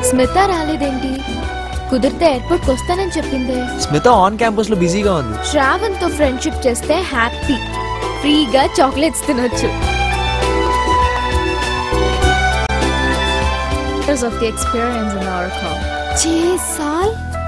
స్మిత రాలేదేంటి కుదిరితే ఎయిర్పోర్ట్కి వస్తానని చెప్పిందే స్మిత ఆన్ క్యాంపస్ లో బిజీగా ఉంది శ్రావణ్ తో ఫ్రెండ్షిప్ చేస్తే హ్యాపీ ఫ్రీగా చాక్లెట్స్ తినొచ్చు of the experience in Oracle. ఛే, సాల్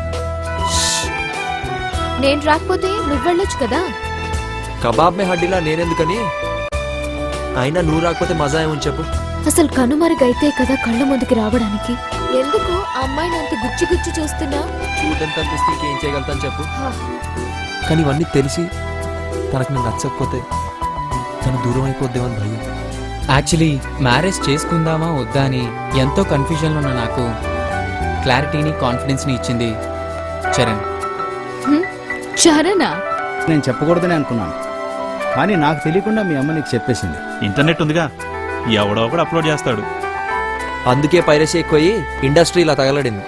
నేను రాకపోతే నువ్వు వెళ్ళొచ్చు కదా కబాబ్ మే హడ్డీలా నేనెందుకని అయినా నువ్వు రాకపోతే మజా ఏమని చెప్పు అసలు కనుమరుగైతే కదా కళ్ళ ముందుకి రావడానికి ఎందుకు ఆ అమ్మాయిని అంత గుచ్చి గుచ్చి చూస్తున్నా చూడని తప్పిస్తే ఇంకేం చేయగలుగుతాను చెప్పు కానీ ఇవన్నీ తెలిసి తనకు నేను నచ్చకపోతే తను దూరం అయిపోద్దేమని భయం యాక్చువల్లీ మ్యారేజ్ చేసుకుందామా వద్దా అని ఎంతో కన్ఫ్యూజన్లో ఉన్న నాకు క్లారిటీని కాన్ఫిడెన్స్ని ఇచ్చింది చరణ్ చరణా నేను చెప్పకూడదని అనుకున్నాను కానీ నాకు తెలియకుండా మీ అమ్మ నీకు చెప్పేసింది ఇంటర్నెట్ ఉందిగా ఎవడో ఒకడు అప్లోడ్ చేస్తాడు అందుకే పైరసీ ఎక్కువయి ఇండస్ట్రీ ఇలా తగలడింది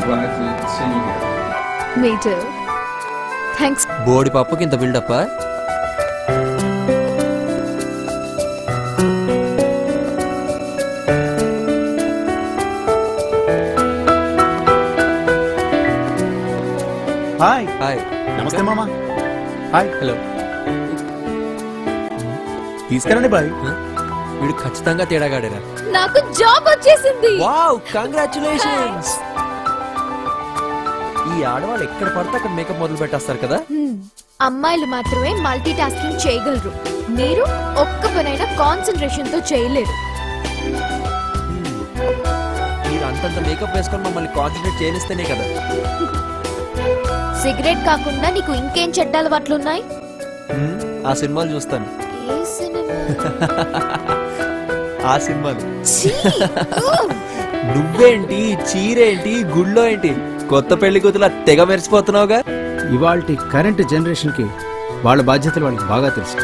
మీటర్ థ్యాంక్స్ బోడి పప్పుకి ఇంత బిల్డప్ హాయ్ హాయ్ నమస్తే మామ హాయ్ హలో తీసుకురండి బాయ్ వీడు ఖచ్చితంగా తేడాగాడేరా నాకు జాబ్ వచ్చేసింది వావ్ కంగ్రాచులేషన్స్ ఈ ఆడవాళ్ళు ఎక్కడ పడితే అక్కడ మేకప్ మొదలు పెట్టేస్తారు కదా హ్మ్. అమ్మాయిలు మాత్రమే మల్టీ టాస్కింగ్ చేయగలరు మీరు ఒక్క పనైనా కాన్సన్ట్రేషన్ తో చేయలేరు మీరు అంతంత మేకప్ వేసుకొని మమ్మల్ని కాన్సన్ట్రేట్ చేయనిస్తేనే కదా సిగరెట్ కాకుండా నీకు ఇంకేం చెడ్డ అలవాట్లున్నాయి హ్మ్, ఆ సినిమాలు చూస్తాను ఏ సినిమా ఆ సినిమాలు ఛీ! ఊ! నువ్వేంటి చీరేంటి గుళ్ళో ఏంటి కొత్త పెళ్లి కూతుల తెగ మెరిసిపోతున్నావుగా ఇవాల్టి కరెంట్ జనరేషన్కి వాళ్ళ బాధ్యతలు వాళ్ళకి బాగా తెలుసు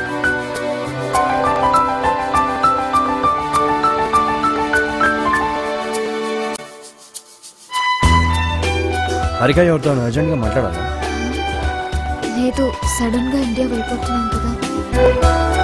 హరిక ఎవరితో అర్జెంట్గా మాట్లాడాలి లేదు సడన్ గా ఇండియా వెళ్ళిపోతున్నాం కదా